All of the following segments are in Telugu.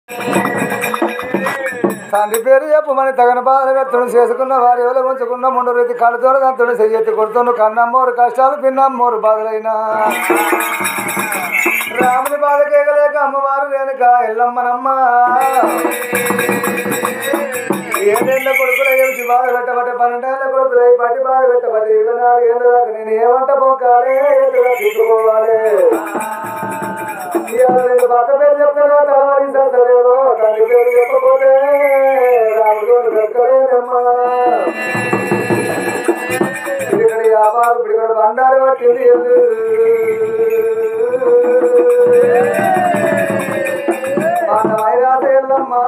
తండ్రి పేరు చెప్పమని తగిన బాధలు పెట్టును చేసుకున్న వారి ఎవరు ఉంచుకున్న ముందు రీతి కళ్ళతోడు దంతుడు చెయ్యెత్తి కొడుతును కన్నమ్మోరు కష్టాలు పిన్నమ్మోరు బాధలైనా రాముని బాధ కేగలేక అమ్మవారు రేణుక ఎల్లమ్మనమ్మ ఏడేళ్ళ కొడుకులు ఏమిటి బాధ పెట్టబట్టే పన్నెండేళ్ళ కొడుకులు అయి పట్టి బాధ పెట్టబట్టే ఇరవై నాలుగు ఏళ్ళ దాకా నేను ఏమంట పోకాలే ఎదురుగా తీసుకోవాలి ఇవాళ నేను భర్త పేరు చెప్తాను తలవారి సత్తలేవో తండ్రి పేరు చెప్పకపోతే రాముడు దొరకలేదమ్మా ఇక్కడ వ్యాపారం ఇప్పుడు ఇక్కడ బండారు పట్టింది మన వైరాత ఎల్లమ్మా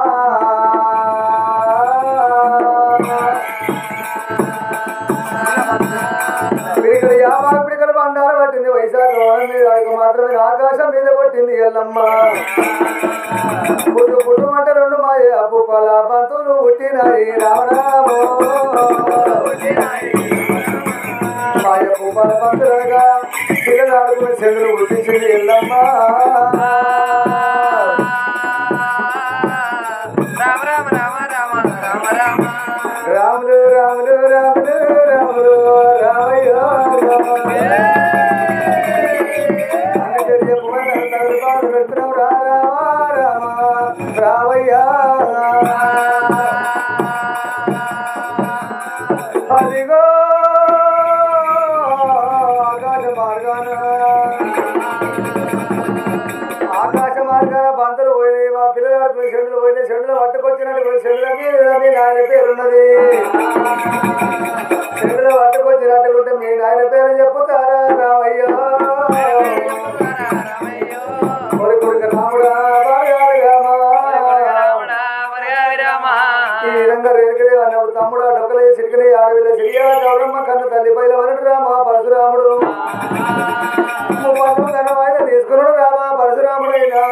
ఇక్కడ వ్యాపారం ఇప్పుడు ఇక్కడ బండారు పట్టింది వైశాఖ వనం మీద ఇక మాత్రమే ఆకాశం మీద కొట్టింది ఎల్లమ్మ పుట్టు పుట్టు అంటే రెండు మాయ అప్పు పల బంతులు పుట్టినాయి రామరామో మాయ పూపల బంతులగా పిల్లలు ఆడుకుని చెడులు పుట్టించింది ఎల్లమ్మ రామ రామ రామ రామ రామ రామ రాములు రాములు రాములు రాములు రామయ్య రామయ్య అదిగో ఆకాశ మార్గాన ఆకాశ మార్గాన బంతులు పోయినాయి మా పిల్లలు ఆడుకునే చెడులు పోయినాయి చెడులు పట్టుకొచ్చినట్టు చెడుల మీద మీ నాయన పేరున్నది చెడులు పట్టుకొచ్చినట్టుకుంటే మీ నాయన పేరు చెప్పుతారా రామయ్య కొడుకు కొడుకు రాముడా బాగాలి రామా. ఈ విధంగా రేణుకదే అన్నప్పుడు తమ్ముడు డొక్కలే సిరికనే ఆడవిల్ల సిరియాల గౌరమ్మ కన్ను తల్లి పైల వనడు రామ పరశురాముడు ముప్పన్ను తన వాయిద తీసుకున్నాడు రామ పరశురాముడైనా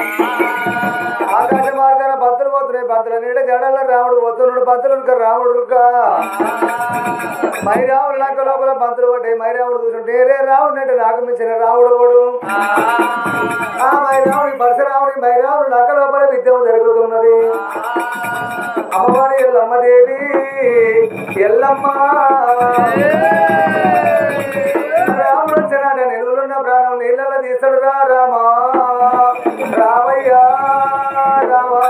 ఆకాశ మార్గాన భక్తులు పోతున్నాయి భక్తుల నీడ జడల రాముడు పోతున్నాడు భక్తులు ఇంకా రాముడు ఇంకా మైరాముడు నాకు లోపల భక్తులు పడ్డాయి మైరాముడు చూసుంటే రే రాముడు అంటే నాకు మించిన రాముడు ఓడు ఆ మైరాముడి పరశురాముడి మైరాముడు నక్క లోపల విద్యం జరుగుతున్నది అమ్మవారి ఎల్లమ్మ దేవి ఎల్లమ్మ రాముడు వచ్చినాడ నిలువులున్న ప్రాణం నీళ్ళలో తీస్తాడు రా రామా రామయ్య రామా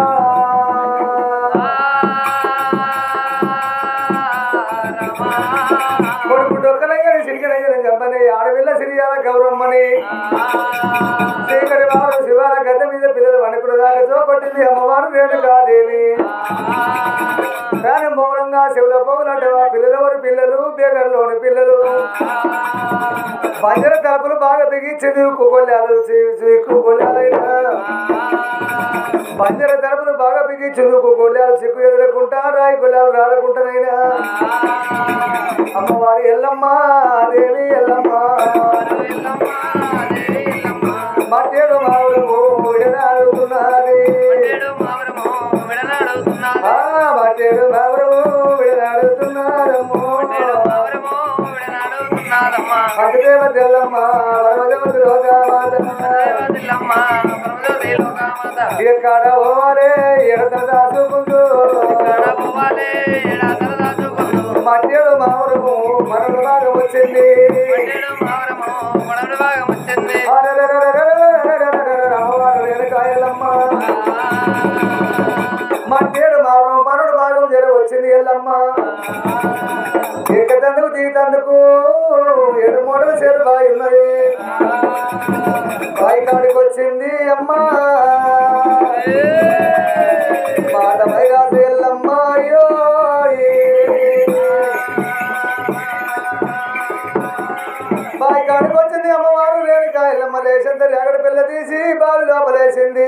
కొడుకు డొక్కలయ్యని సిరిగనయ్యని చెప్పని ఆడపిల్ల సిరియాల గౌరమ్మని చీకటి వారు శివాల గద్ద మీద పిల్లలు వణుకుడు దాకా చూపట్టింది అమ్మవారు రేణుకాదేవి కానీ మౌనంగా శివుల పోగులంటే ఆ పిల్లలెవరు పిల్లలు బేగర్లోని పిల్లలు పంజర తలుపులు బాగా బిగించింది కుకొల్లాలు కొల్లాలైనా పంజర తలుపులు బాగా బిగించింది కుకొల్లాలు చిక్కు ఎదురకుంటా రాయి కొల్లాలు రాలకుంటానైనా అమ్మవారి ఎల్లమ్మ దేవి ఎల్లమ్మ మట్టేడు మావుడు విడనాడుతున్నది ఆ మట్టేడు మావుడు విడనాడుతున్నారమ్మో అతిదేవ తెల్లమ్మ వరమదేవత లోకమాత ఎక్కడ పోవాలే ఎడత దాచుకుంటూ మట్టేడు మావుడు మనకు బాగా వచ్చింది అమ్మవారు వెనకాయలమ్మ మట్టేడు మావరం పనుడు భాగం జర వచ్చింది ఎల్లమ్మ ఎక్కదందుకు దిగుతందుకు ఏడు మూడలు చేరు బాయి ఉన్నది బాయి కాడికి వచ్చింది అమ్మ మాట వైరాస ఎల్లమ్మ అయ్యో బాయి కాడికి వచ్చింది అమ్మవారు రేణుకా ఎల్లమ్మ లేచింది అక్కడ పిల్ల తీసి బావి లోపలేసింది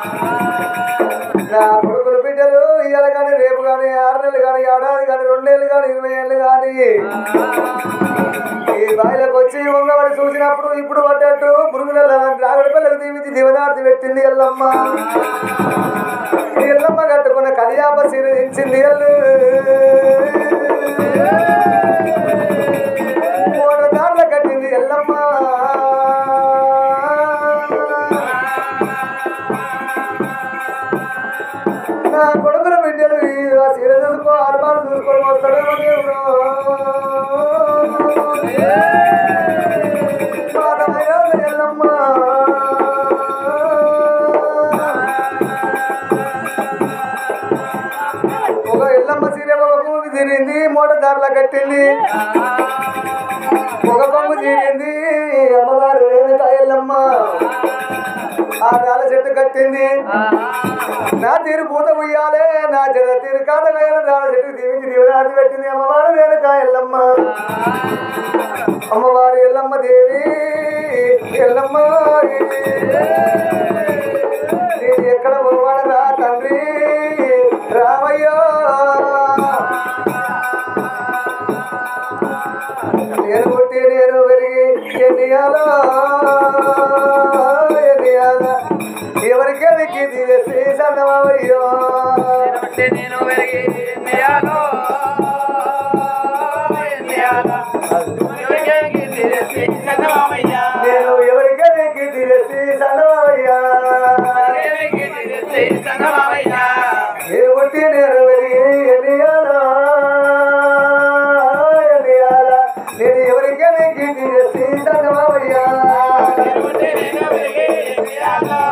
నా కొడుకులు బిడ్డలు ఇవాళ కానీ రేపు కానీ ఆరు నెలలు కానీ ఏడాది కానీ రెండేళ్ళు కానీ ఇరవై ఏళ్ళు కానీ ఈ బాయిలకు వచ్చి ఉంగబడి చూసినప్పుడు ఇప్పుడు పడ్డట్టు పురుగుల రాగడి పిల్లలు దీవించి దీవనార్తి పెట్టింది ఎల్లమ్మ ఈ ఎల్లమ్మ కట్టుకున్న కలియాప సీర ఇచ్చింది ఎల్లు మూడు దారులు కట్టింది ఎల్లమ్మ దారిలో కట్టింది ఒక కొమ్ము తీరింది అమ్మవారు రేణుక ఎల్లమ్మ ఆ రాళ్ళ చెట్టు కట్టింది నా తీరు పూత ఉయ్యాలే నా జడ తీరు కాదవేల రాళ్ళ చెట్టు దీవించి దీవనాటి పెట్టింది అమ్మవారు రేణుక ఎల్లమ్మ అమ్మవారు ఎల్లమ్మ దేవి ఎల్లమ్మ నేను ఎక్కడ పోవాలరా తండ్రి రామయ్యో నేను పుట్టి నేను పెరిగి ఎన్నియాలో ఎన్నియాల ఎవరికే దిక్కి తీసి సన్నమయ్యో నేను వెలిగి ఎన్నియాలో ఎన్నియాలో ఎవరికి తెలిసి చందమామయ్యా నేను ఎవరికే దిక్కి తీసి సన్నమయ్యా ఎవరికి తెలిసి చందమామయ్యా నేను పుట్టి నేను పెరిగి ఎన్నియాలో ఎన్నియాల నేను ఎవరికే దిక్కి తీసి సన్నమయ్యా నేను వెలిగి ఎన్నియాలో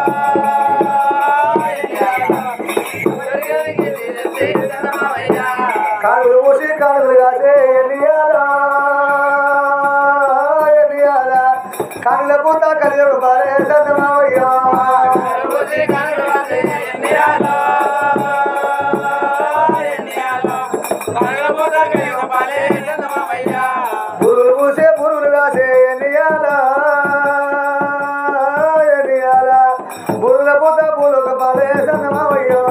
ఎవరికి తెలిసి చందమామయ్యా కానులు మూసి కానులు కాసే ఎన్నియాలా ఎన్నియాలా కానుల పూత కలిగరు బాలే సన్నమావయ్యా రోజే కనులు వాసే ఎన్నియాలో ఎన్నియాలో కనుల పోత కలిగ పాలే చందమామయ్యా పురుగులు పూసే పురుగులు కాసే ఎన్నియాలా ఎన్నియాలా పురుగుల పూత పూలకు బాలే సన్నమావయ్యా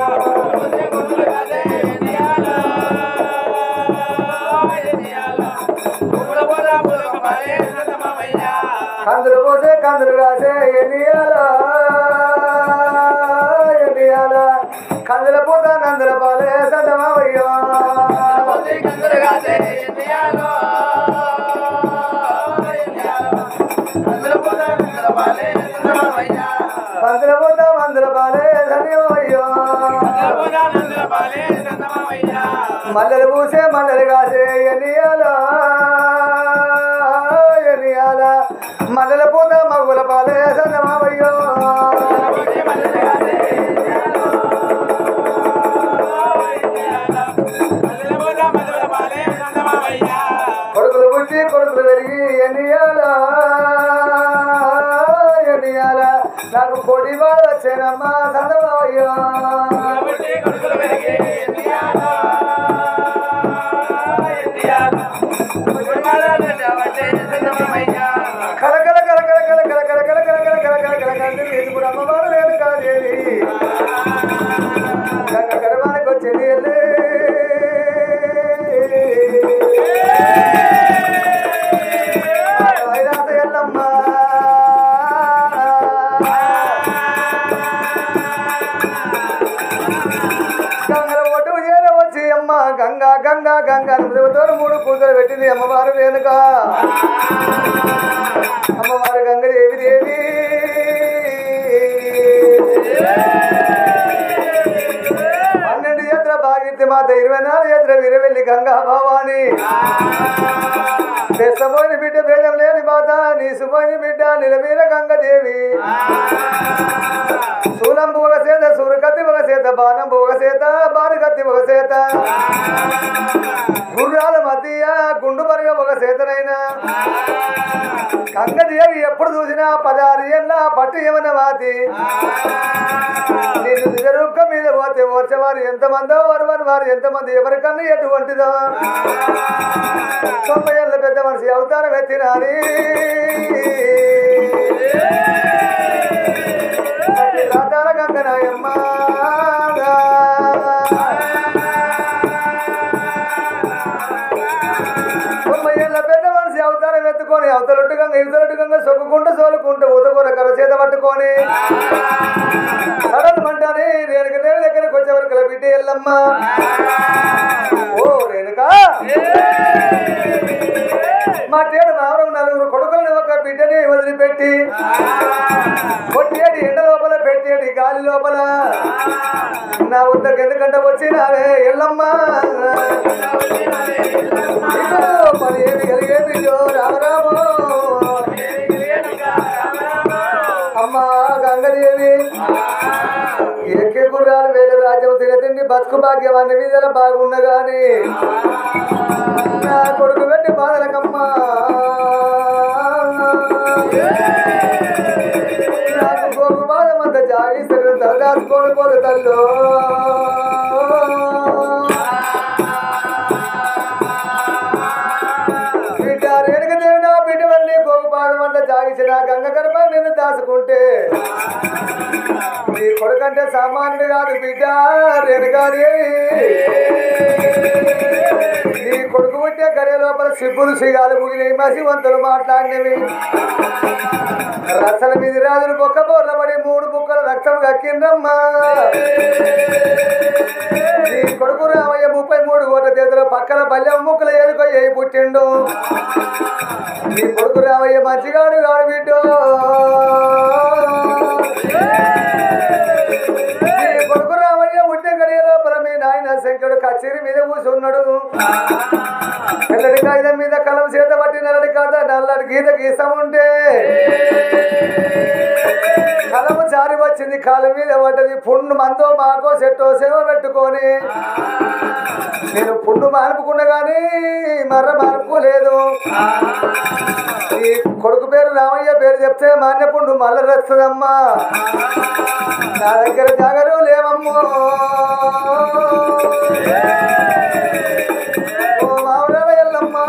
కందులు పోసే కందులు కాసే ఎన్నియాలా ఎన్నియాలా కందుల పూత నందుల బాలే సన్నమావయ్యా పందుల పూత మందుల బాలే సన్నమయ్యా మల్లెలు పూసే మల్లెలు కాసే ఎన్నియాల ఎన్నియాల మల్లెల పూత మగుల పాలే సన్నమావయ్యో కొడుకులు పుట్టి కొడుకులు పెరిగి ఎన్నియాల ఎన్నియాల నాకు కోటి బాధ వచ్చేనమ్మా సన్నమావయ్యో కలకల కలకల కలకల కలకల కలకల కలకల కలకల ఇది కూడా అమ్మవారు లేదు కాదేవి గంగ గర్భానికి వచ్చింది ఎల్లే వైరాస ఎల్లమ్మ గంగల ఒడ్డు చేర వచ్చి అమ్మ గంగా గంగా గంగా తోరు మూడు కూతురు పెట్టింది అమ్మవారు వెనుక అమ్మవారు గంగదేవి దేవి పన్నెండు ఎత్ర భాగిత్య మాత ఇరవై నాలుగు ఎత్ర విరవెల్లి గంగా భవాని బెస్తపోయిన బిడ్డ భేదం లేని మాత నీ సుపోయిన బిడ్డ నిలవీర గంగదేవి శూలంబు ఒక సేత సూరకత్తి ఒక సేత బాణంబు ఒక సేత బారుకత్తి ఒక సేత గుర్రాల మధ్య గుండు పరగ ఒక సేతనైనా గంగదేవి ఎప్పుడు చూసినా పదహారు ఏళ్ళ పట్టు ఏమన్న వాతి నేను నిజరూప మీద పోతే ఓర్చవారు ఎంతమందో వరవని వారు ఎంతమంది ఎవరికన్నా ఎటువంటిదో తొంభై ఏళ్ళ పెద్ద మనిషి అవతారం ఎత్తినాని రాతార గంగనాయమ్మ తొంభై ఏళ్ళ పెద్ద మనిషి అవతారం ఎత్తుకొని అవతలొట్టు గంగ ఇవతలొట్టు గంగ సొక్కుకుంటూ సోలుకుంటూ ఊతకూర కర చేత పట్టుకొని సడన్ మంటాని రేణుక దేవి దగ్గరికి వచ్చే వరకు బిడ్డ ఎల్లమ్మ ఓ రేణుక మా తేడు మావరం నలుగురు కొడుకులను ఒక బిడ్డని వదిలిపెట్టి కొట్టేటి ఎండ లోపల పెట్టేటి గాలి లోపల నా వద్దకు ఎందుకంటే వచ్చినావే ఎల్లమ్మ ఇదిగో మరి ఏమి కలిగే బిడ్డో రామరామో అమ్మా గంగదేవి ఎక్కే గుర్రాలు వేలరా రాజ్యం తినతిండి బతుకు భాగ్యం అన్ని విధాల బాగున్న గాని నా కొడుకు పెట్టి బాధలకమ్మా నాకు గోగు బాధం అంత జాగిస్తారు తలదాచుకోని పోదు తల్లో బిడ్డ రేణుక దేవినా బిడ్డ వల్లి గోగు బాధం అంత జాగించిన గంగ గర్భ నేను దాచుకుంటే నీ కొడుకంటే సామాన్యుడు కాదు బిడ్డ రేణుకాదేవి నీ కొడుకు పుట్టే గడే లోపల సిబ్బులు సిగాలు ముగిలి మసివంతులు మాట్లాడినవి రసల మీద రాజులు బొక్క బోర్ల పడి మూడు బుక్కల రక్తం కక్కిందమ్మా నీ కొడుకు రామయ్య ముప్పై మూడు కోట్ల చేతులు పక్కన పల్లెం ముక్కలు ఏదుకో ఏ పుట్టిండు నీ కొడుకు రామయ్య మంచిగాడు గాడు బిడ్డో నీ కొడుకు రామయ్య ఉంటే గడియ లోపల మీ నాయన శంకరుడు కచేరి మీద కూర్చున్నాడు నల్లడి కాగితం మీద కలం చేత పట్టి నల్లడి కాద నల్లడి గీత గీసం ఉంటే కలము జారి వచ్చింది కాలు మీద పడ్డది పుండు మందో మాకో సెట్టో సేవ పెట్టుకొని నేను పుండు మార్పుకున్నా కానీ మర్ర మార్పుకోలేదు ఈ కొడుకు పేరు రామయ్య పేరు చెప్తే మాన్య పుండు మల్ల రస్తుందమ్మా నా దగ్గర జాగరు లేవమ్మో ఓ మామరాల ఎల్లమ్మా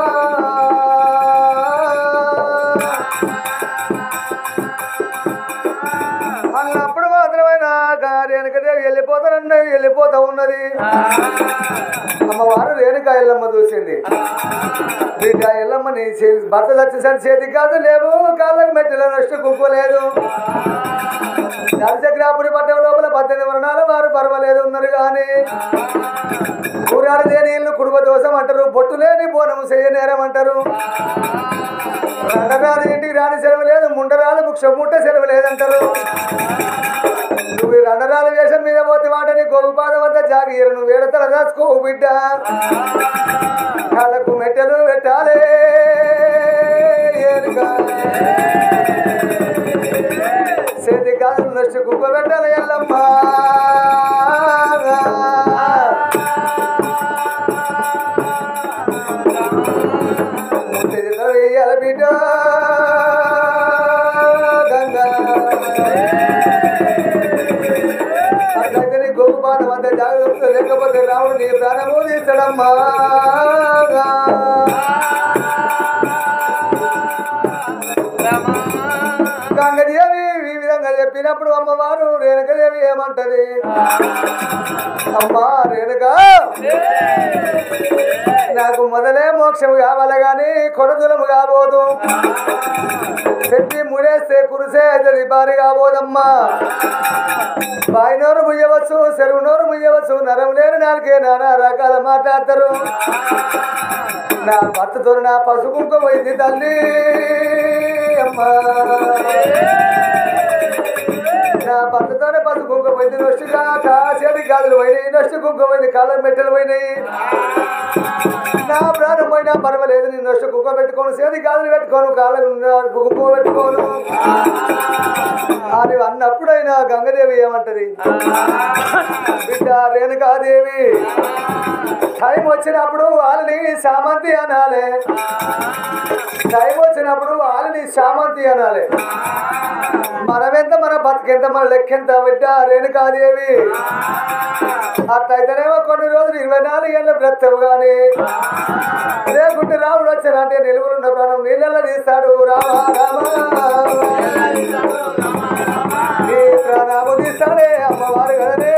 అన్నప్పుడు మాత్రమైన రేణుకదేవి వెళ్ళిపోతానన్న వెళ్ళిపోతా ఉన్నది అమ్మవారు రేణుక ఎల్లమ్మ చూసింది బిడ్డ ఎల్లమ్మ నీ చే- భర్త చచ్చేసరి చేతికి కాదు లేవు కాళ్ళకి మెట్టిల నష్ట కుక్కోలేదు దర్శగ్రాపురి పట్టం లోపల పద్దెనిమిది వర్ణాల వారు పర్వాలేదు ఉన్నారు కానీ ఊరాడిదే నీళ్లు కుటుంబ దోషం అంటారు బొట్టు లేని బోనము చేయనేరం అంటారు రండరాలు ఇంటికి రాని సెలవు లేదు ముండరాలు ముక్ష ముట్ట సెలవు లేదంటారు నువ్వు ఈ రండరాల వేషం మీద పోతే వాటని గోపాదం వద్ద జాగీరు నువ్వు ఏడతల దాచుకోవు బిడ్డ కాళ్ళకు మెట్టెలు పెట్టాలే ఏనుగా. చేతి గాజులు నష్ట కుక్క పెట్టాలి ఎల్లమ్మా ముత్తైదుతో వెయ్యాల బిడ్డ గంగా అట్లయితే నీ గోపు పాదం అంత జాగ్రత్త లేకపోతే రాముడు నీ ప్రాణము తీస్తాడమ్మా గంగదేవి ఈ విధంగా చెప్పినప్పుడు అమ్మవారు రేణుకదేవి ఏమంటది అమ్మా రేణుక నాకు మొదలే మోక్షం కావాలి గాని కొనదులము కాబోదు చెప్పి ముడేస్తే కురిసే అవుతుంది భారీ కాబోదమ్మా బాయి నోరు ముయ్యవచ్చు చెరువు నోరు ముయ్యవచ్చు నరం లేని నాలుగే నానా రకాల మాట్లాడతారు నా భర్తతో నా పసు కుంకుమ పోయింది తల్లి అమ్మా నా భర్తతోనే పసు కుంకుమ పోయింది నొష్టిగా కాసేది గాజులు పోయినాయి నొష్టి కుంకుమ పోయింది కాళ్ళ మెట్టెలు పోయినాయి నా ప్రాణం పోయినా పర్వాలేదు నేను నొష్టి కుక్క పెట్టుకోను సేది గాజులు పెట్టుకోను కాళ్ళ కుంకుమ పెట్టుకోను అని అన్నప్పుడైనా గంగదేవి ఏమంటది బిడ్డ రేణుకాదేవి టైం వచ్చినప్పుడు వాళ్ళని సామంతి అనాలి టైం వచ్చినప్పుడు వాళ్ళని సామంతి అనాలి మనమెంత మన బతికెంత మన లెక్కెంత బిడ్డ రేణుకాదేవి అట్లయితేనేమో కొన్ని రోజులు ఇరవై నాలుగు ఏళ్ళ బ్రతవు కానీ లేకుంటే రాముడు వచ్చానంటే నిలువలున్న ప్రాణం నీళ్ళల్లో తీస్తాడు రామా రామా నీ ప్రాణము తీస్తాడే అమ్మవారు కదనే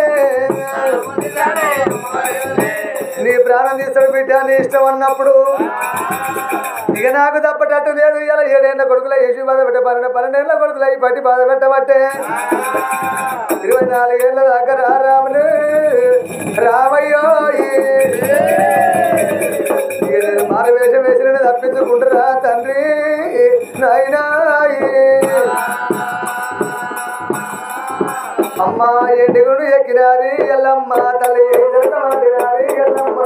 నీ ప్రాణం తీస్తాడు బిడ్డ నీ ఇష్టం అన్నప్పుడు ఇక నాకు తప్పటట్టు లేదు ఇలా ఏడేళ్ళ కొడుకుల ఏసి బాధ పెట్ట పన్నెండు పన్నెండేళ్ళ కొడుకుల ఈ పట్టి బాధ పెట్టబట్టే ఇరవై నాలుగేళ్ల దాకా రా రాములు రామయ్యో ఇక నేను మారవేషం వేసిన తప్పించుకుంటురా తండ్రి నాయనాయి అమ్మ ఎండుగుడు ఎక్కినాది ఎల్లమ్మ తల్లి జరగమాడినాది ఎల్లమ్మ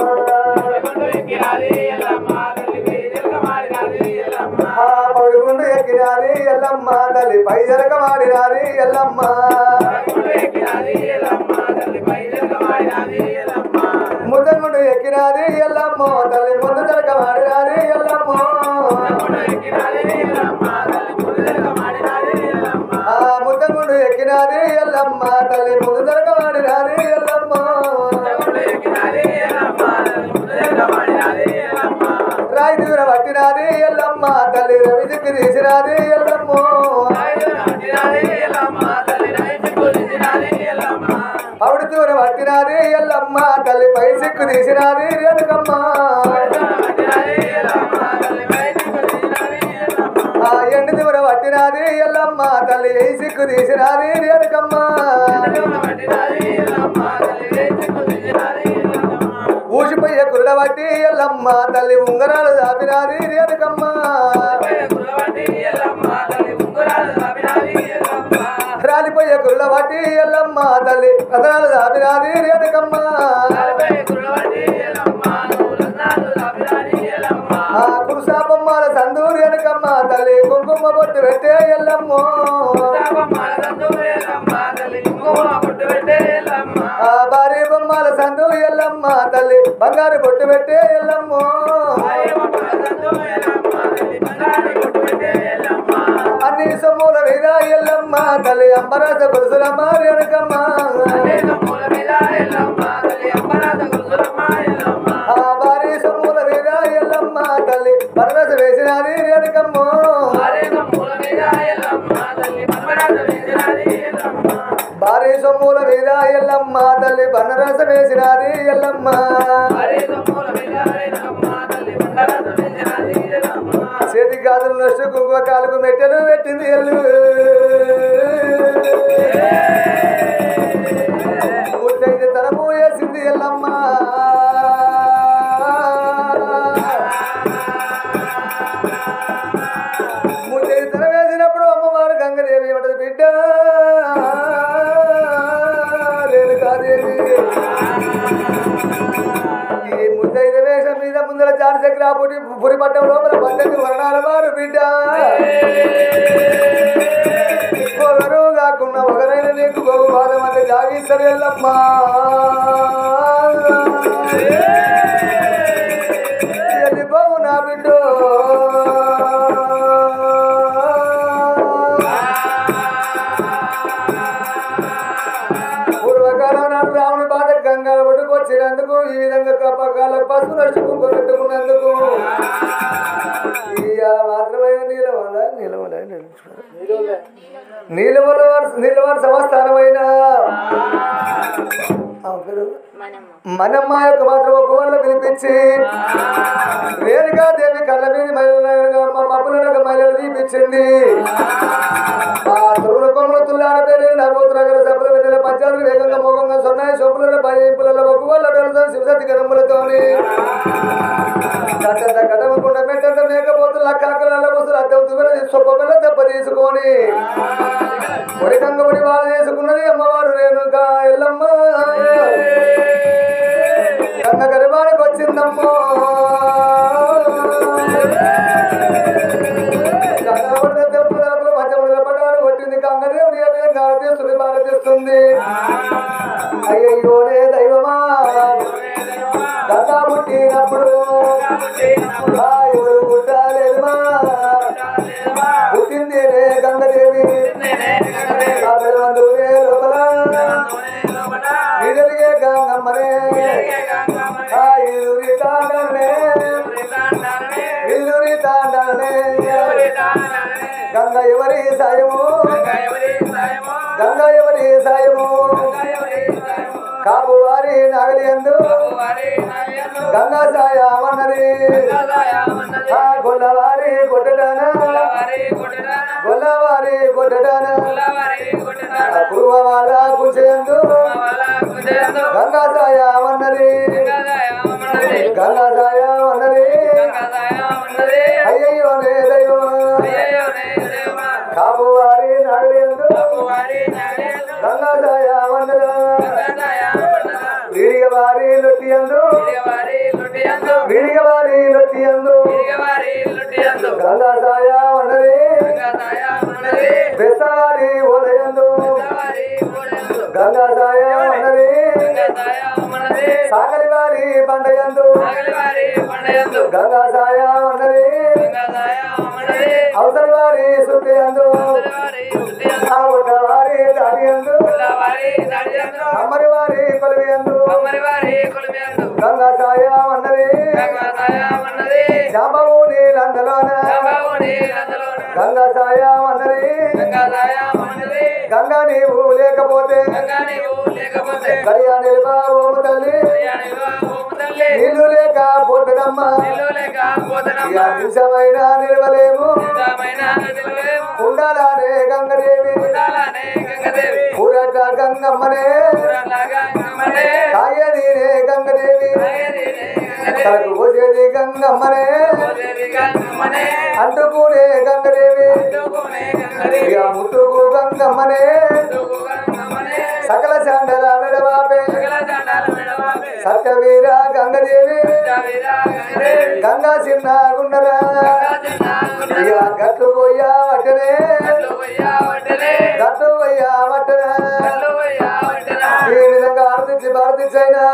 ఆ పడుగుండు ఎక్కినాది ఎల్లమ్మ తల్లి పై జరగమాడినాది ఎల్లమ్మ ఎక్కినాది ఎల్లమ్మో తల్లి ముందు తరక వాడినాది ఎల్లమ్మో ఆ ముద్దగుండు ఎక్కినాది ఎల్లమ్మ తల్లి ముందు తరక వాడినాది ఎల్లమ్మో రాయి దూర పట్టినాది ఎల్లమ్మ తల్లి రవి దిక్కు తీసినాది ఎల్లమ్మో పౌడి దూర పట్టినాది ఎల్లమ్మ తల్లి పై సిక్కు తీసినాది రేణుకమ్మ ఆ ఎండు దూర పట్టినాది ఎల్లమ్మ తల్లి ఏ సిక్కు తీసినాది రేణుకమ్మ ఊసిపోయే కురుడ పట్టి ఎల్లమ్మ తల్లి ఉంగరాలు దాపినాది రేణుకమ్మ రాలిపోయే కురుడ పట్టి ఎల్లమ్మ తల్లి కథనాలు దాపినాది రేణుకమ్మ ఆ కురుసా బొమ్మల సందూరు వెనకమ్మ తల్లి కుంకుమ బొట్టు పెట్టే ఎల్లమ్మో ఆ భారీ బొమ్మల సందు ఎల్లమ్మ తల్లి బంగారు బొట్టు పెట్టే ఎల్లమ్మో అన్ని సొమ్ముల మీద ఎల్లమ్మ తల్లి అంబరాజ పురుషులమ్మ వెనకమ్మ ఆ భారీ సొమ్ముల మీద ఎల్లమ్మ తల్లి బరరస వేసినది రేణుకమ్మో భారీ సొమ్ముల మీద ఎల్లమ్మ తల్లి బనరస వేసినది ఎల్లమ్మ చేతి గాజులు నష్టు కుంకుమ కాలుకు మెట్టెలు పెట్టింది ఎల్లు ముట్టైతే తనము వేసింది ఎల్లమ్మ ముట్టైతే తన వేసినప్పుడు అమ్మవారు గంగదేవి ఏమంటది బిడ్డ రేణుకాదేవి ఈ ముద్దైద వేషం మీద ముందర చారు చక్ర పుట్టి పురి పట్టం లోపల పద్దెనిమిది వర్ణాల వారు బిడ్డ ఒకరు కాకుండా ఒకరైన నీకు బహు బాధం అంటే జాగిస్తారు ఎల్లమ్మా ఎల్లి బావు నా బిడ్డ పూర్వకాలం నాడు రాముని బాధ గంగా ఒడ్డుకు వచ్చినందుకు ఈ విధంగా కప్పకాల పసుపు నడుచుకు పెట్టుకున్నందుకు ఇవాళ మాత్రమైన నీలవల నీలవల నీలవల నీలవల సంస్థానమైన ఆమె పేరు మనమ్మ యొక్క మాత్రం ఒక వల్ల పిలిపించి రేణుగా దేవి కళ్ళ మీద మహిళలుగా మా మబ్బులను మహిళలు తీపించింది ఆ తొడుగుల కొమ్మలు తుల్లార పేరు నవ్వుతు నగర సభల వెన్నెల పంచాయతీ వేగంగా మోగంగా సొన్నాయి సొప్పుల భయంపుల ఒక వల్ల డొలతో శివసతి గణములతోని కట్టంత కట్టమకుండా మెట్టంత మేకపోతులు లక్కాకల వస్తులు అద్దం తువ్వెల సొప్ప పిల్ల దెబ్బ తీసుకొని ఒడికంగ ఒడి వాళ్ళు చేసుకున్నది అమ్మవారు రేణుక ఎల్లమ్మ కన్న గర్భానికి వచ్చిందమ్మో కన్నబడిన తెలుపు తలుపులు పంచముల పట్టాలు కొట్టింది కంగదేవుడి ఏ విధంగా ఆరతిస్తుంది భారతిస్తుంది అయ్యయ్యోనే దైవమా గంగా పుట్టినప్పుడు ఆ ఎవరు పుట్టాలేదుమా పుట్టింది రే గంగదేవి ఆ పిల్లవందులే లోపల నిజరిగే గంగమ్మనే ఆ ఇల్లురి తాండనే ఇల్లురి తాండనే గంగ ఎవరి సాయము గంగ ఎవరి సాయము కాపు వారి నాగలి ఎందు గంగా సాయమన్నది ఆ గొల్లవారి కొట్టడాన గొల్లవారి కొట్టడాన పూర్వ వాళ్ళ కూర్చేందు గంగా సాయమన్నది గంగా సాయమన్నది అయ్యయ్యోనే దైవం కాపు వారి నాగలి ఎందు గంగా సాయమన్నదా వీడిగ వారి లొట్టి ఎందు వీడిగ వారి లొట్టి ఎందు గంగా సాయమన్నది గంగా సాయం అన్నది సాగలి వారి బండయందు నాగలివారి పండయందు గంగా సాయ ఉన్నది గంగాదాయ అమరది అవసరి వారి శుద్ధి అందు నాగలివారి ఉదయందు ఆ ఉడ్డ వారి దాడి అందు వారి దాడియందు అమ్మరి వారి కొలివి అందు అమ్మరివారి కొలిమియందు గంగా సాయ ఉన్నది గంగాదాయ అమరది జాంబవు నీలందలోన రామవుని నందలోన గంగా సాయ ఉన్నది గంగాదాయ అమరది గంగా నీవు లేకపోతే గంగా నీవు లేకపోతే గడియా నిల్వా ఓము తల్లి కళ్యాణివా ఓము తల్లి నీళ్లు లేకపోతుందమ్మా నిల్లు లేక ఇక పోతనమ్మ నిమిషమైనా నిలవలేము నిజమైన నిలువేము ఉండాలనే గంగదేవి ఉండాలనే గంగదేవి ఊరట గంగమ్మనే ఊరలాగా గంగమ్మనే తాగేదినే గంగదేవి తాగేదినే గంగదేవి తలకు పోసేది గంగమ్మనే పోసేది గంగమ్మనే అంటుకునే గంగదేవి అందుకునే గంగదేవి ఇక ముట్టుకు గంగమ్మనే అందుకు గంగమ్మనే సకల చండల మెడవాపే సకల దండాల మెడవాపే సత్యవీర గంగదేవి సత్యవీర గంగదేవి గంగా చిన్న గుండరా గంగా చిన్న ఇక గట్లు పోయా వట్టనే గట్లు పోయ్యా వడ్డలే గట్లు పోయా వట్టనే గట్లు పోయ్యా వడ్డలా ఈ విధంగా ఆర్తించి భారతించైనా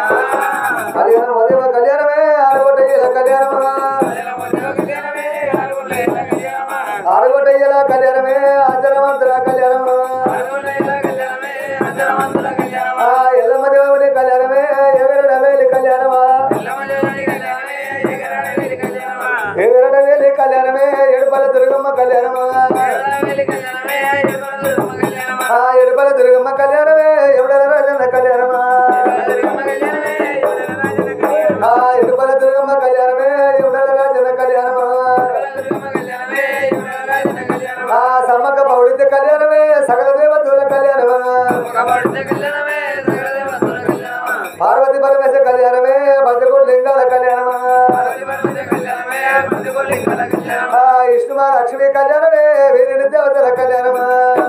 కళ్యాణం ఉదయం కళ్యాణమే ఆరుగొట్టయ్యల కళ్యాణమా కళ్యాణమే ఆరుగుండేల కళ్యాణమా ఆరుగొట్టయ్యల కళ్యాణమే ఆచరమంతుల కళ్యాణమా ఆరుగుండేల కళ్యాణమే అంజనవంతుల కళ్యాణమా ఆ ఎల్లమ్మ దేవుని కళ్యాణమే ఎవరడ వేలి కళ్యాణమా ఎల్లమదేవుని కళ్యాణమే ఎగరడవేలి కళ్యాణమా ఎవరడ వేలి కళ్యాణమే ఎడుపల దుర్గమ్మ కళ్యాణమా ఎగరడవేలి కళ్యాణమే ఎగరడవేలి కళ్యాణమా ఆ ఎడుపల దుర్గమ్మ కళ్యాణమే ఎవడల రాజన్న కళ్యాణమా ఎగరడవేలి కళ్యాణమే ఎగరడవేలి కళ్యాణమా ఆ ఎడుపల దుర్గమ్మ కళ్యాణమే ఎవడల రాజన్న కళ్యాణమా ఎగరడవేలి కళ్యాణమే ఎగరడవేలి కళ్యాణమా ఆ సమ్మక్క పౌడిత కళ్యాణమే సకల దేవతల కళ్యాణమా ఒకబడితే కళ్యాణమే సకలదేవతల కళ్యాణమా పార్వతి పరమేశ్వర కళ్యాణమే పంచకోటి లింగాల కళ్యాణమా పరమశివుని కళ్యాణమే ప్రతికూలింగల కళ్యాణమా ఆ విష్ణుమా లక్ష్మి కళ్యాణమే వీరిని దేవతల కళ్యాణమా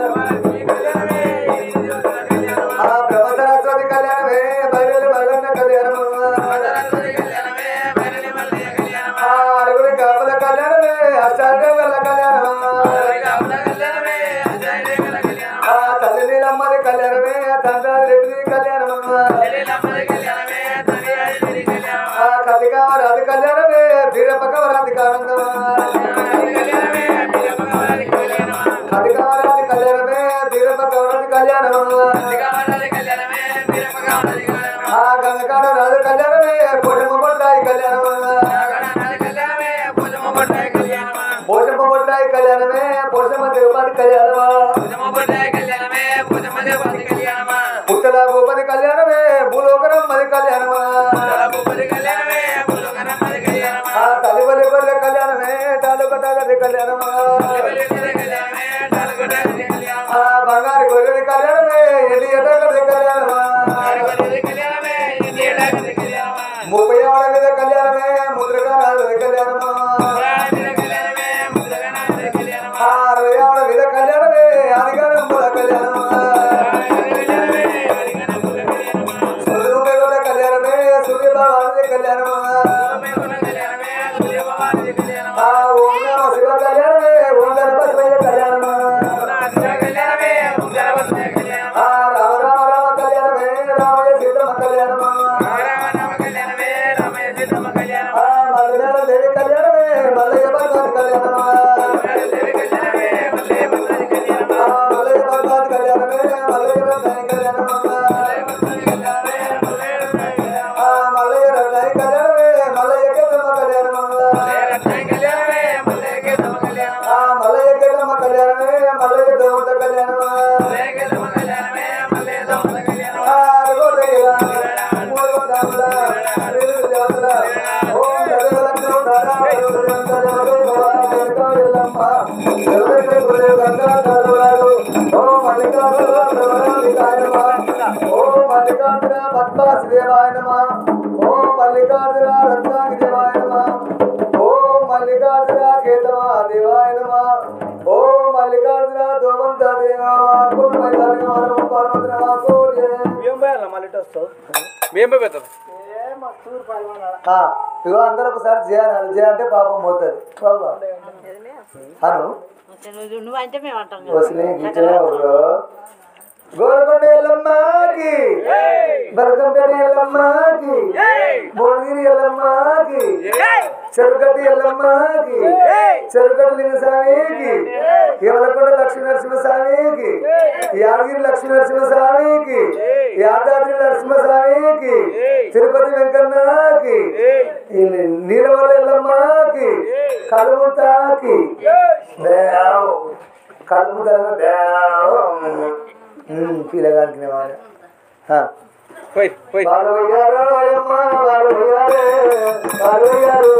ఈ కళ్యాణమే ఈ దేవతల కళ్యాణమా ఆ బ్రహ్మ సరస్వతి కళ్యాణమే బైరలి మల్లన్న కళ్యాణమా సరస్వతి కళ్యాణమే మరలి మల్లయ్య కళ్యాణమా ఆ అరుగుడి కాపుల కళ్యాణమే అష్టాదేవుల కళ్యాణమా రావుల కళ్యాణమే అజయదేవుల కళ్యాణమా ఆ తల్లి నీలమ్మది కళ్యాణమే తండ్రి రెడ్డి కళ్యాణమా తెలియలమ్మది కళ్యాణమే తల్లి కళ్యాణమా ఆ కతికావరాది కళ్యాణమే వీరపకవరాది కానందమా కళ్యాణమే పిల్లపగవరాలి కళ్యాణమా కతికావరాది కళ్యాణమే వీరపకవరాది కళ్యాణమా దిగవరాలి కళ్యాణమే పిల్లపగవరాలి కళ్యాణమా ఆ గంగకాడ రాజు కళ్యాణమే పొడమ పొట్టాయి కళ్యాణమా నాగడానాలి కళ్యాణమే భుజమ పట్టాయి కళ్యాణమా పోషమ్మ పొట్టాయి కళ్యాణమే పోషమ్మ దేవపాటి కళ్యాణమా భుజమ పట్టాయి కళ్యాణమే భుజమ దేవతి కళ్యాణమా పుట్టల భూపతి కళ్యాణమే భూలోకరం మది కళ్యాణమా భూపతి కళ్యాణమే భూలోకరమ్మది కళ్యాణమా ఆ తల్లివల్లి గొర్రె కళ్యాణమే తాలూకటాగది కళ్యాణమా శివలింగది కళ్యాణమే తాలగొడగది కళ్యాణమా ఆ బంగారు గొర్రె కళ్యాణమే ఎల్లి ఎటగది కళ్యాణమా ఆరుగొడగది కళ్యాణమే ఇండియడాగది కళ్యాణమా ముప్పై ఆడ మీద కళ్యాణమే ముద్రగా రాజు కళ్యాణమా పురాణది కళ్యాణమే ముద్రగణాది కళ్యాణమా ఆ అరవై ఆడ మీద కళ్యాణమే ఆదిగారంబుల కళ్యాణమా కళ్యాణమే హరిగణముల కళ్యాణమా సూర్యుపేగొండ కళ్యాణమే సూర్యభావాది కళ్యాణమా సోమేగుణ కళ్యాణమే సూర్యభవాది కళ్యాణమా ఆ ఓం నమ శివ కళ్యాణమే ఓం గణపతి కళ్యాణమా నాథ కళ్యాణమే ఉంగరవస్య కళ్యాణమా ఆ రామ రామ రామ కళ్యాణమే రామయ్య సీతమ్మ కళ్యాణమా రామ రామ కళ్యాణమే రామయ్య సీతమ్మ కళ్యాణమా ఆ మల్లెల దేవి కళ్యాణమే మల్లయ్య భగవతి కళ్యాణమా దేవి కళ్యాణమే మల్లయ్య భద్రది కళ్యాణమా ఆ మల్లయ్య భగవతి కళ్యాణమే మల్లయ్య రత్నాయి కళ్యాణమా కళ్యాణమే మల్లయ్య కళ్యాణమా ఆ మల్లయ్య రత్నాయి కళ్యాణమే మల్లయ్య కేతమ్మ కళ్యాణమా రత్నాయి కళ్యాణమే మల్లయ్య కేతమ్మ కళ్యాణమా ఆ మల్లయ్య కేతమ్మ కళ్యాణమే మల్లయ్య దేవత కళ్యాణమా మల్లయ్య కేతమ్మ కళ్యాణమే మల్లయ్య దోమల కళ్యాణమా ఆ అరగోటయ్య మూడు గంటల నీరు దేవతల ఓం గజలక్ష్మి ధారా ఓం మల్లికార్జున పద్మాసి దేవాయ నమ ఓం మల్లికార్జున రత్నాంగి దేవాయ నమ ఓం మల్లికార్జున కేతవ దేవాయ నమ ఓం మల్లికార్జున దోమంత దేవా అర్పణమై ధన్యవాదం పార్వతీ కోర్య ఆ, ఇగో అందరూ ఒకసారి చేయాలి జయ అంటే పాపం పోతుంది బాబా అను నువ్వు అంటే మేము అంటాం వసలే గిట్టే ఊరు గోల్కొండ ఎల్లమ్మకి బలకంపేట ఎల్లమ్మకి భువనగిరి ఎల్లమ్మకి చెరుగట్టి ఎల్లమ్మకి చెరుగట్టి లింగస్వామికి యమలకొండ లక్ష్మీ నరసింహస్వామికి యాదగిరి లక్ష్మీ నరసింహస్వామికి యాదాద్రి నరసింహస్వామికి తిరుపతి వెంకన్నకి ఈ నీలవల్ల ఎల్లమ్మకి కలుముతాకి దేవ్ కలుముతాన దేవ్ పిల్లగానికి పోయి పోయి బాలవయ్యారో అమ్మ బాలవయ్యారో బాలవయ్యారో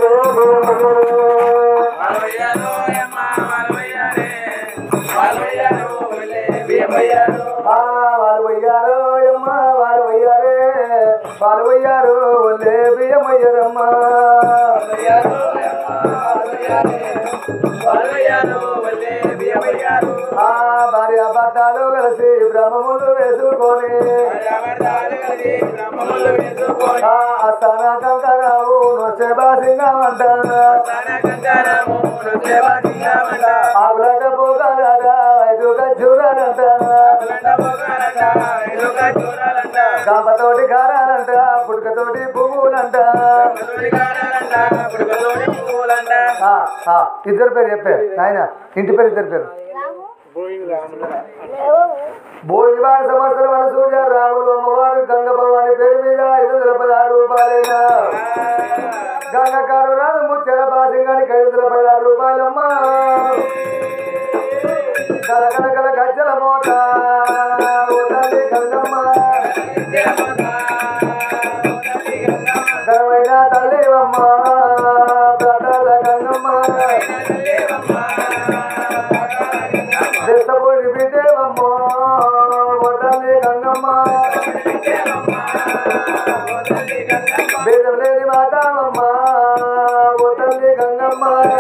మాలవయ్యాలో యమ్మ మాలవయ్యారే మాలవయ్యాలో ఒలే బియ్యమయ్యాలో ఆ బాలవయ్యారో అమ్మ బాలవయ్యారే బాలవయ్యారో ఒలే బియ్యమయ్యరమ్మ మాలవయ్యాలో యమ్మ మాలవయ్యారే మాలవయ్యాలో ఒలే బియ్యమయ్యాలో ఆ భార్య భర్తలు కలిసి బ్రహ్మములు వేసుకొని రామదాలు కలిసి బ్రహ్మములు వేసుకొని ఆ అస్తాన కంకరావు నొచ్చే బాసింగమంట తన కంకణము నృత్యవాదిగామంట ఆకులట పోగలట ఐదు గజ్జురాలంట అలంట పోగాలంట ఎలుక చూడాలంట గంపతోటి కారాలంట పుట్టుకతోటి పువ్వులంట మధురిగాలంట పుడుకతోని పువ్వులంట ఆ, ఆ, ఇద్దరు పేరు చెప్పే నాయన ఇంటి పేరు ఇద్దరు పేరు భోజనవారి సంవత్సరం మన సూర్య రాముడు అమ్మవారు గంగ భవాని పేరు మీద ఐదు వందల పదహారు రూపాయలైనా గంగ కాడు రాదు ముత్యాల బాసింగానికి ఐదు వందల పదహారు రూపాయలమ్మ గల గల గల గజ్జల మోత ఓ తల్లి గంగమ్మ ఘనమైన తల్లివమ్మ ప్రతాల గంగమ్మ దేశపోయి బిడ్డేవమ్మ ఓ తల్లి గంగమ్మ భేదం లేని మాతావమ్మ ఓ తల్లి గంగమ్మ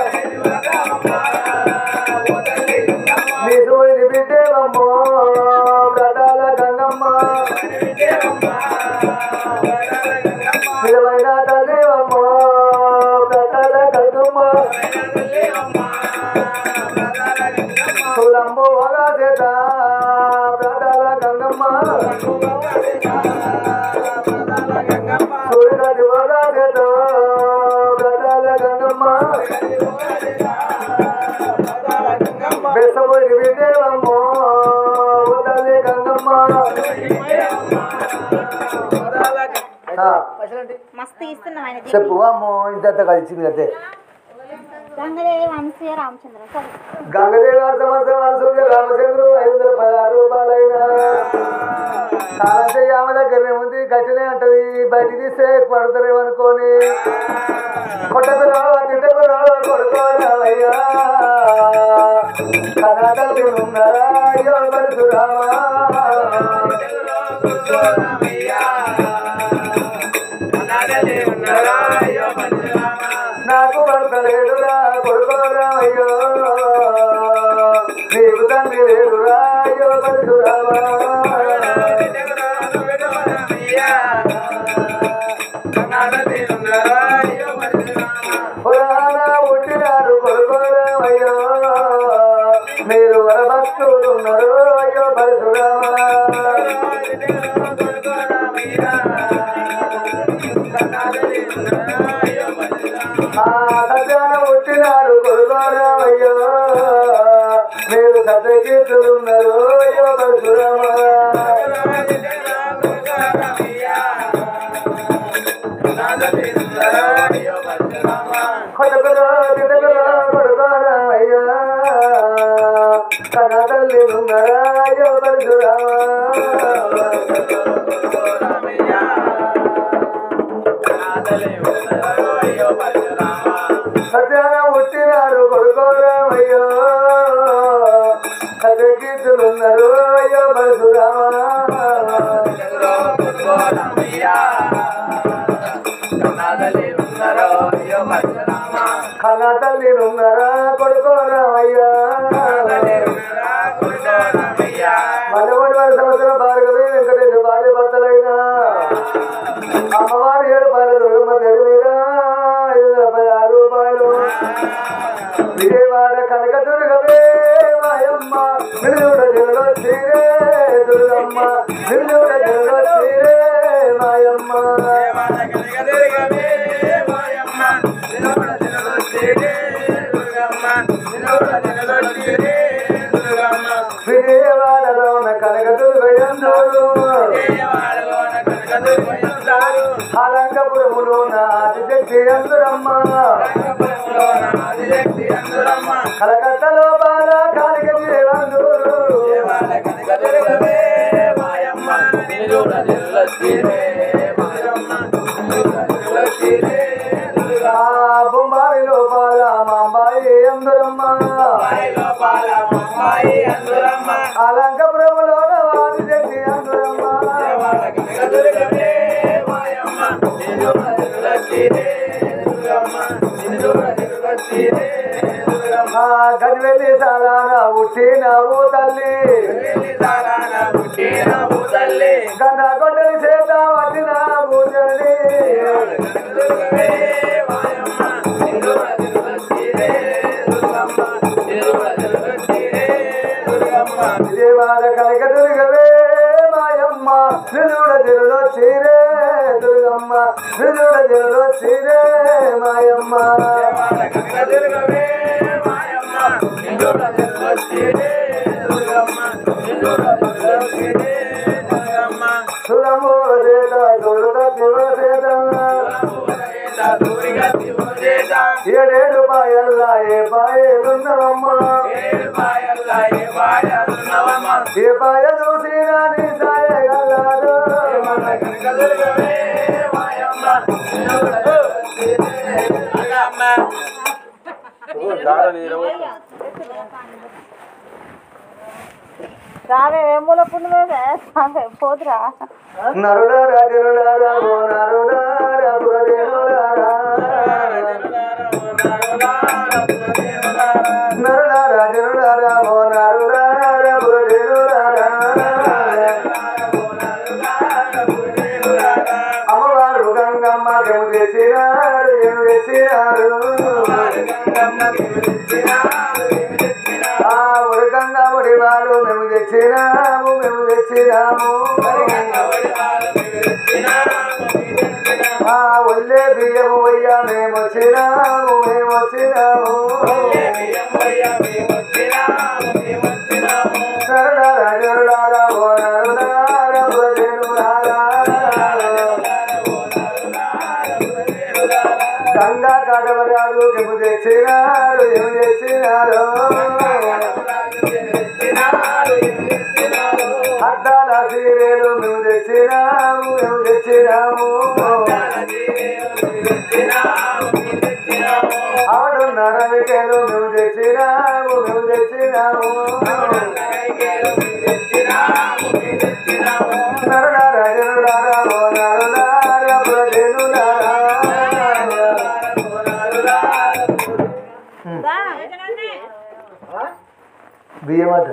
నీసుపోయి బిడ్డేవమ్మ ప్రతాల గంగమ్మ నిజమైన తల్లివమ్మ ప్రతాల గంగమ్మ సులంబు వగాదేత ప్రతాల గంగమ్మ సూర్యుడి వగాదేత ప్రతాల గంగమ్మ బెసపోయి బిడ్డేవమ్మ ఓ తల్లి గంగమ్మ ఆ, మస్తు ఇస్తున్నాం ఆయన చెప్పు అమ్మో ఇంత కలిసింది అదే గంగదేవి వంశీయ రామచంద్ర సరే గంగదేవి గారి సంవత్సరం అనుసూయ రామచంద్రుడు ఐదు వందల పదహారు రూపాయలైనా కాలం చేయి ఆమె దగ్గరనే ఉంది గట్టినే అంటది బయట తీస్తే పడతారేమనుకోని కొట్టకురా తిట్టకురా కొడుకోరావయ్యా కన్నా తల్లి ఉన్నారా అయ్యో పరశురామా నాకు భర్తలేడురా కొడుకోరా అయ్యో నీకు తండ్రి లేడురా అయ్యో పరశురామా పురాణ పుట్టినారు కొడుకోరామయ్యో మీరు వరభక్తులు ఉన్నారు అయ్యో పరశురామా ఆ సత్యాన పుట్టినారు కొడుకోరామయ్యో మీరు సత్యకీర్తులు ఉన్నారు అయ్యో పరశురామా కొడుకురా తిడుకురా కొడుకోరామయ్యో కన్న తల్లి ఉన్నారా అయ్యో పరశురామా సత్యాన పుట్టినారు కొడుకోరామయ్యో సత్యకీర్తులు ఉన్నారు అయ్యో పరశురామా కన్న తల్లి ఉన్నారా కొడుకోరామయ్యా మల్లవాడి వారి సంవత్సరం భార్గవి వెంకటేశ భార్య భర్తలైన అమ్మవారి ఏడు పాయల దుర్గమ్మ పేరు మీద ఐదు వందల పదహారు రూపాయలు విజయవాడ కనక దుర్గమే మాయమ్మ నిలుడ జనులో చీరే దుర్గమ్మ నిలుడ జనులో చీరే ఆదిశక్తి అందురమ్మ కలకత్తలో బాల కాలిక జీవందూరు ఆ బొంబాయిలో బాల మాంబాయి అందురమ్మ అలంకపురములో ఆదిశక్తి అందురమ్మ ఆ గదివెల్లి సాలాన ఉట్టినవు తల్లి గండ గొడ్డలి చేత పట్టిన పూజలి విజయవాడ కనక దుర్గవే మాయమ్మ నిజుడ దిరులో చీరే దుర్గమ్మ నిజుడ దిరులో చీరే మాయమ్మ సురము చేత దుర్గ చేత ఏడేడు పాయల్ల ఏ పాయలున్నవమ్మ ఏ పాయ చూసినా నీ సాయగలదు రావే ఏమూల పుణ్యమే రావే పోదురా నరుడారా జనుడారా ఓ నరుడారా పురజనుడారా నరుడారా జనుడారా ఓ నరుడారా పురజనుడారా అమ్మవారు గంగమ్మ జము తెచ్చినారు ఏమి తెచ్చినారు ఆ ఉడకంగా ఉడివారు మేము తెచ్చినాము మేము తెచ్చినాము ఆ ఒళ్ళే బియ్యము అయ్యా మేము వచ్చినాము మేము వచ్చినాము నరుడారా జనుడారా ఓ నరుడారా పురజనుడారా గంగా కాటవరాలు ఎము తెచ్చినారు ఎము తెచ్చినారు అద్దాల సీరేలు మేము తెచ్చినాము మేము తెచ్చినాము ఆడున్న రవికేలు మేము తెచ్చినాము మేము తెచ్చినాము నరుడారా జనుడారా ఓ నరుడారా ప్రజనుడారా బియ్యం అద్ద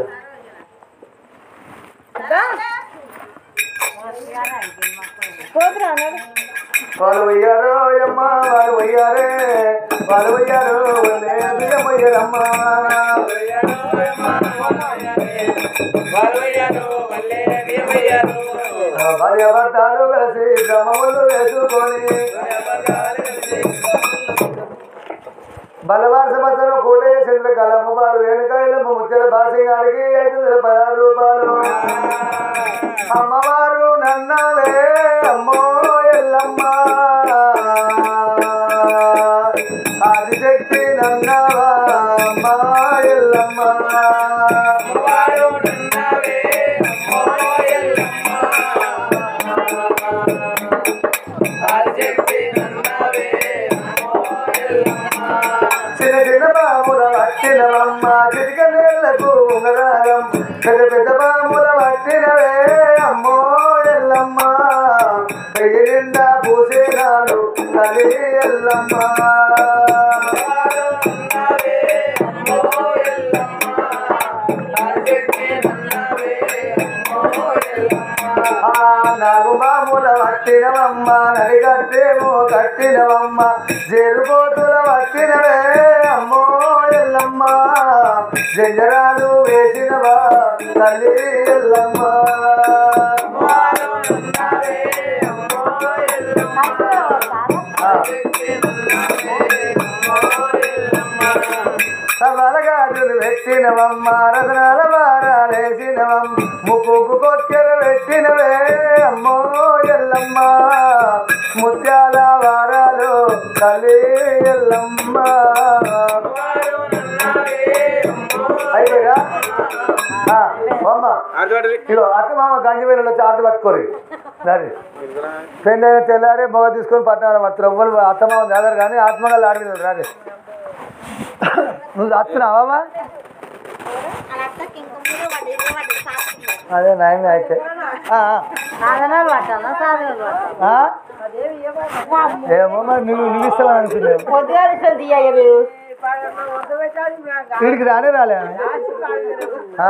పోదురా నడు. వాళ్ళు పోయారు అమ్మ వాళ్ళు పోయారే వాళ్ళు పోయారు వాళ్ళే బియ్యం పోయారమ్మ భార్య భర్తలు కలిసి క్రమములు వేసుకొని బలవార సంవత్సరం కోటయ్య చంద్రకళ అమ్మవారు రేణుకాయలు ముత్యాల బాసిగాడికి ఐదు వందల పదహారు రూపాయలు అమ్మవారు నన్నవే అమ్మో ఎల్లమ్మ ఆదిశక్తి నన్నవా అమ్మ ఎల్లమ్మ చిన్న చిన్న బాముల పట్టినవమ్మ చిరిక నీళ్లకు ఉంగరాలం పెద్ద పెద్ద బాముల పట్టినవే అమ్మో ఎల్లమ్మ పెయ్యి నిండా పూసేనాడు తల్లి ఎల్లమ్మ ఆ నాగు బాముల పట్టినవమ్మ నడిగట్టేమో కట్టినవమ్మ జేరుకోతుల పట్టినవే అమ్మో ఎల్లమ్మ జంజరాలు వేసినవా తల్లి ఎల్లమ్మ సవలగాజులు పెట్టినవమ్మ రతనాల వారాలేసినవమ్మ ముక్కుకు కొక్కెర పెట్టినవే అమ్మో ఎల్లమ్మ ముత్యాల వారాలు పడది ఇగో అత్త మామ గంజి వేలలో చార్ట్ పట్టుకోరు దాని పెళ్ళి అయిన తెల్లారి మొగ తీసుకొని పట్టినారు మాత్రం ఎవ్వరు అత్త మామ దగ్గర కానీ ఆత్మగా ఆడిన రాని నువ్వు చస్తున్నావా అదే నయమే అయితే ఆ, సాధనాలు పట్టాలా సాధనాలు పట్టాలా ఆ? ఏమో మరి నువ్వు నువ్వు ఇస్తావని అనుకున్నావు పొద్దుగా తీయ్య మీరు వీడికి రానే రాలే ఆమె. ఆ.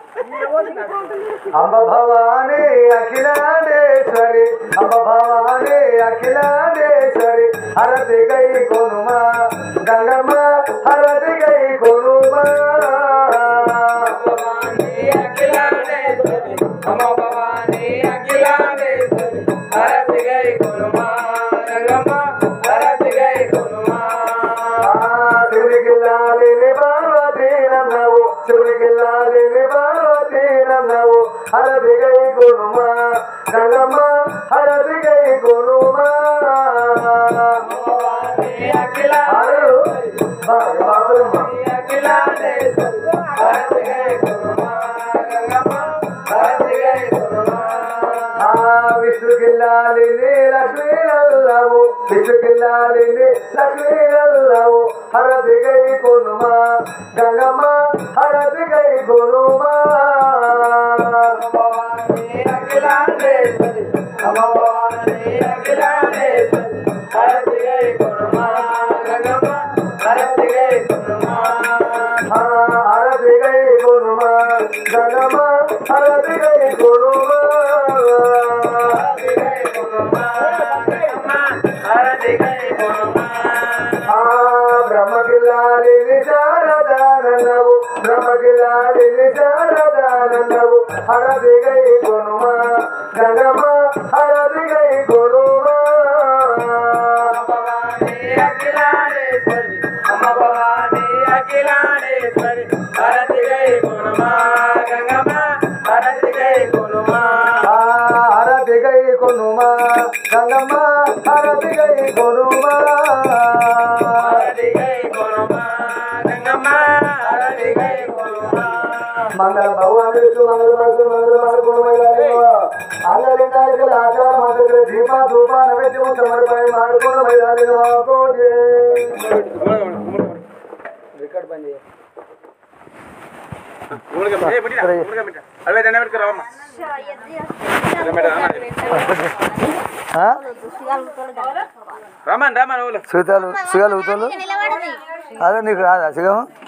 అంబ భవాని అఖిలాండేశ్వరి అంబ భవాని అఖిలాండేశ్వరి హరతి గై కొనుమా గంగమ్మ హరతి గై కొనుమా అమ్మ భవాని అఖిలాండేశ్వరి హరతి గై కొనుమా రంగమ్మ హరతి గై కొనుమా శివుడికి లాలిని పార్వతీ నన్నవు శివుడికి లాలిని పార్వతీ నన్నవు హరతి గై కొనుమా గంగమ్మ హరతి గై కొనుమా భవాని అఖిల ఆడు. బా, ఏ మాత్రమ్మా? అఖిలాండేశ్వరి హరతి గై కొనుమా రంగమ్మ హరతి గై కొనుమా ఆ విష్ణుకిల్లాలిని లక్ష్మీనల్లవు విష్ణుకిల్లాలిని లక్ష్మీనల్లవు హరదిగై కొనుమా గంగమ్మ హరదిగై కొనుమా భవాని అఖిలాండేశ్వరి అమ్మ భవాని అఖిలాండేశ్వరి హరతి గై కొనుమా రంగమ్మ హరతి గై కొనుమా ఆ హరదిగై కొనుమా గంగమ్మ హరదిగై కొనుమా హరతి గై కొనుమా రంగమ్మ హరతి గై కొనుమా ఆ బ్రహ్మకిల్లాలిని శారదానందవు బ్రహ్మకిల్లాలిని శారదానందవు హరదిగై కొనుమా గంగమ్మ హరదిగై కొనుమా భవాని అఖిలాండేశ్వరి అమ్మ భవాని అఖిలాండేశ్వరి హరతి గై కొనుమా గంగమ్మ హరతి గై కొనుమా ఆ హరదిగై కొనుమా గంగమ్మ హరదిగై కొనుమా హరతి గై కొనుమా గంగమ్మ హరతి గై కొనుమా మంగళ భగవాన్ విష్ణు మంగళ భక్తులు మంగళ మార్గోణ అందరింటానికి ఆచార మాత్ర దీప ధూప నైవేద్యము సమర్పణ మార్గోణ మైదాని కోటి అవే దండ పెట్టుకురావమ్మా రమ్మన్ రమ్మన్ ఊళ్ళో సుగతాలు సుగాలు ఊతలు అదే నీకు రాదా సుగము